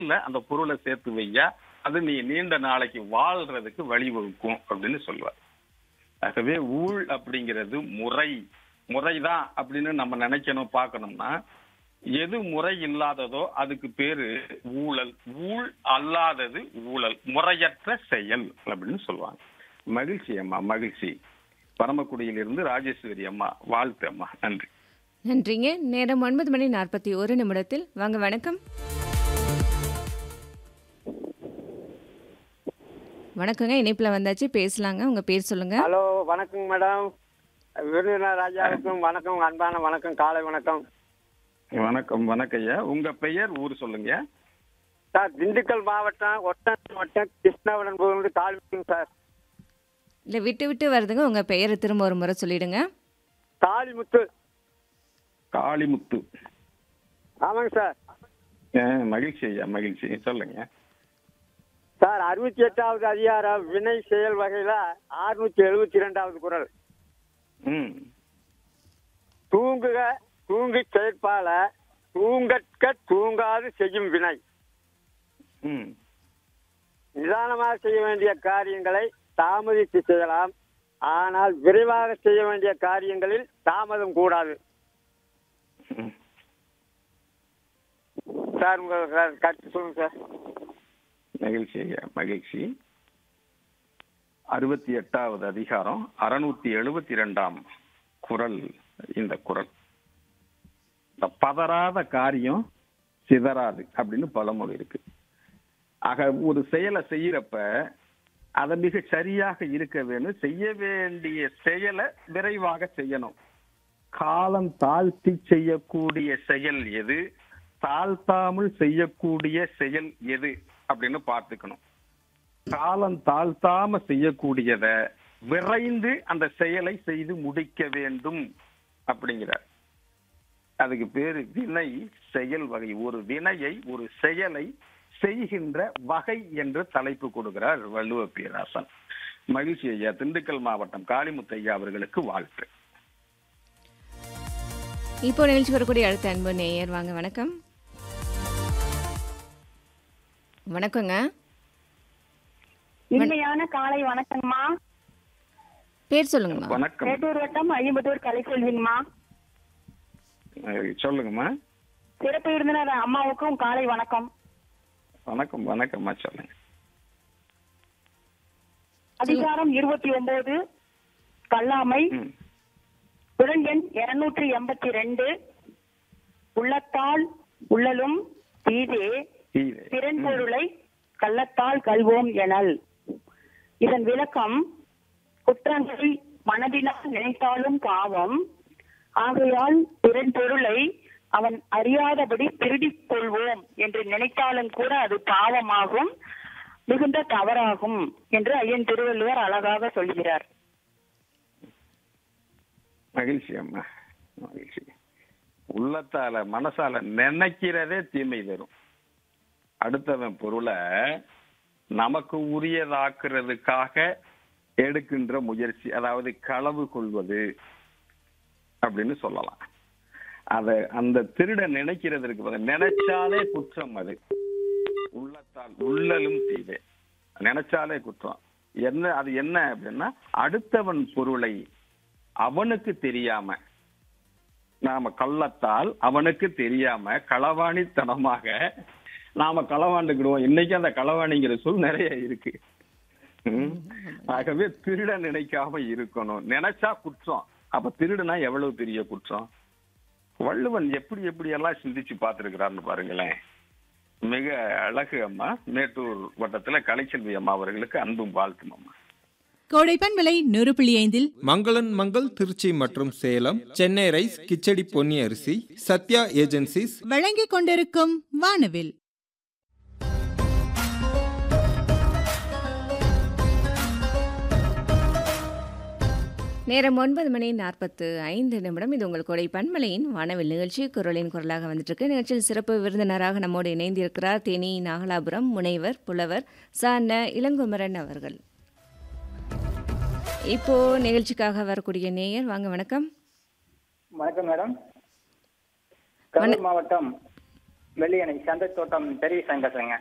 இல்ல அந்த பொருளை சேர்த்து வையா அது நீ நீண்ட நாளைக்கு வாழ்றதுக்கு வழிவகுக்கும் அப்படின்னு சொல்லுவார் ஆகவே ஊழ் அப்படிங்கிறது முறை முறைதான் அப்படின்னு நம்ம நினைக்கணும் பார்க்கணும்னா எது முறை இல்லாததோ அதுக்கு பேரு ஊழல் ஊழ் அல்லாதது ஊழல் முறையற்ற செயல் அப்படின்னு சொல்லுவாங்க மகிழ்ச்சி அம்மா மகிழ்ச்சி பரமக்குடியிலிருந்து ராஜேஸ்வரி அம்மா வாழ்த்து அம்மா நன்றி நன்றிங்க நேரம் ஒன்பது மணி நாற்பத்தி ஒரு நிமிடத்தில் வாங்க வணக்கம் வணக்கங்க இணைப்பில் வந்தாச்சு பேசலாங்க உங்கள் பேர் சொல்லுங்க ஹலோ வணக்கங்க மேடம் விருதுநகர் ராஜாவுக்கும் வணக்கம் அன்பான வணக்கம் காலை வணக்கம் வணக்கம் வணக்கம் ஐயா உங்க பெயர் ஊர் சொல்லுங்க சார் திண்டுக்கல் மாவட்டம் ஒட்டன் வட்டம் கிருஷ்ணாவரன்புரம் காலிமுத்துங்க சார் இல்லை விட்டு விட்டு வருதுங்க உங்கள் பெயரை திரும்ப ஒரு முறை சொல்லிடுங்க காளிமுத்து காளிமுத்து ஆமாங்க சார் ஆ, மகிழ்ச்சி ஐயா மகிழ்ச்சி சொல்லுங்க சார் அறுபத்தி எட்டாவது அதிகாரம் வினை செயல் வகையில அறுநூத்தி எழுபத்தி ரெண்டாவது குரல் ம் தூங்குக தூங்கி செயற்பால தூங்கற்க தூங்காது செய்யும் வினை ம் நிதானமாக செய்ய வேண்டிய காரியங்களை தாமதித்து செய்யலாம் ஆனால் விரைவாக செய்ய வேண்டிய காரியங்களில் தாமதம் கூடாது ம். சார் உங்க க- கருத்து சொல்லுங்க சார் மகிழ்ச்சி ஐயா மகிழ்ச்சி அறுபத்தி எட்டாவது அதிகாரம் அறுநூத்தி எழுபத்தி ரெண்டாம் குரல் இந்த குரல் இந்த பதறாத காரியம் சிதறாது அப்படின்னு பழமொழி இருக்கு ஆக ஒரு செயலை செய்யறப்ப அதை மிக சரியாக இருக்க வேணும் செய்ய வேண்டிய செயலை விரைவாக செய்யணும் காலம் தாழ்த்தி செய்யக்கூடிய செயல் எது தாழ்த்தாமல் செய்யக்கூடிய செயல் எது அப்படின்னு பார்த்துக்கணும் காலம் தாழ்த்தாம செய்யக்கூடியத விரைந்து அந்த செயலை செய்து முடிக்க வேண்டும் அப்படிங்கிறார் அதுக்கு பேரு வினை செயல் வகை ஒரு வினையை ஒரு செயலை செய்கின்ற வகை என்று தலைப்பு கொடுக்கிறார் வள்ளுவ பேராசன் மகிழ்ச்சி ஐயா திண்டுக்கல் மாவட்டம் காளிமுத்து ஐயா அவர்களுக்கு வாழ்த்து இப்போ நிகழ்ச்சி வரக்கூடிய அடுத்த அன்பு நேயர் வாங்க வணக்கம் வணக்கங்க இனிமையான காலை வணக்கம்மா பேர் சொல்லுங்கம்மா வணக்கம் மேட்டூர் வட்டம் ஐம்பத்தூர் கலைச்செல்விங்கம்மா அஹ் சொல்லுங்கம்மா சிறப்பு விருந்தினர் அம்மாவுக்கும் காலை வணக்கம் வணக்கம் வணக்கம்மா சொல்லுங்க அதிகாரம் இருபத்தி ஒன்பது கல்லாமை ம், குரல் எண் இருநூற்றி எண்பத்தி ரெண்டு உள்ளத்தால் உள்ளலும் தீதே தீரே. பிறன் பொருளை கள்ளத்தால் கல்வோம் எனல் இதன் விளக்கம் குற்றங்களை மனதினால் நினைத்தாலும் பாவம் ஆகையால் பிறன் பொருளை அவன் அறியாதபடி திருடிக் கொள்வோம் என்று நினைத்தாலும் கூட அது பாவமாகும் மிகுந்த தவறாகும் என்று ஐயன் திருவள்ளுவர் அழகாக சொல்கிறார் மகிழ்ச்சி அம்மா மகிழ்ச்சி உள்ளத்தால மனசால நினைக்கிறதே தீமை தரும் அடுத்தவன் பொருளை நமக்கு உரியதாக்குறதுக்காக எடுக்கின்ற முயற்சி அதாவது களவு கொள்வது அப்படின்னு சொல்லலாம் அத அந்த திருட நினைக்கிறதுக்கு பதிலா நினைச்சாலே குற்றம் அது உள்ளத்தால் உள்ளலும் தீவே நினைச்சாலே குற்றம் என்ன அது என்ன அப்படின்னா அடுத்தவன் பொருளை அவனுக்கு தெரியாம நாம கள்ளத்தால் அவனுக்கு தெரியாம களவாணித்தனமாக நாம களவாண்டுக்கிடுவோம் இன்னைக்கு அந்த களவாணிங்கிற சொல் நிறைய இருக்கு ம். ஆகவே திருட நினைக்காம இருக்கணும் நினைச்சா குற்றம் அப்ப திருடுனா எவ்வளவு பெரிய குற்றம் வள்ளுவன் எப்படி எப்படி எல்லாம் சிந்திச்சு பார்த்திருக்கிறார்னு பாருங்களேன் மிக அழகு அம்மா மேட்டூர் வட்டத்துல கலைச்செல்வி அம்மா அவர்களுக்கு அன்பும் வாழ்த்தும் அம்மா கோடைப்பன் விலை நூறு புள்ளி ஐந்தில் மங்களன் மங்கள் திருச்சி மற்றும் சேலம் சென்னை ரைஸ் கிச்சடி பொன்னி அரிசி சத்யா ஏஜென்சிஸ் வழங்கிக் கொண்டிருக்கும் வானவில் நேரம் ஒன்பது மணி நாற்பத்து ஐந்து நிமிடம் இது உங்கள் கொடை பன்மலையின் வானவில் நிகழ்ச்சி குரலின் குரலாக வந்துட்டு இருக்கு நிகழ்ச்சியில் சிறப்பு விருந்தினராக நம்மோடு இணைந்திருக்கிறார் தேனி நாகலாபுரம் முனைவர் புலவர் சான இளங்குமரன் அவர்கள் இப்போ நிகழ்ச்சிக்காக வரக்கூடிய நேயர் வாங்க வணக்கம் வணக்கம் மேடம் கரூர் மாவட்டம் வெள்ளியணை சந்தை தோட்டம் பெரிய சங்கத்துங்க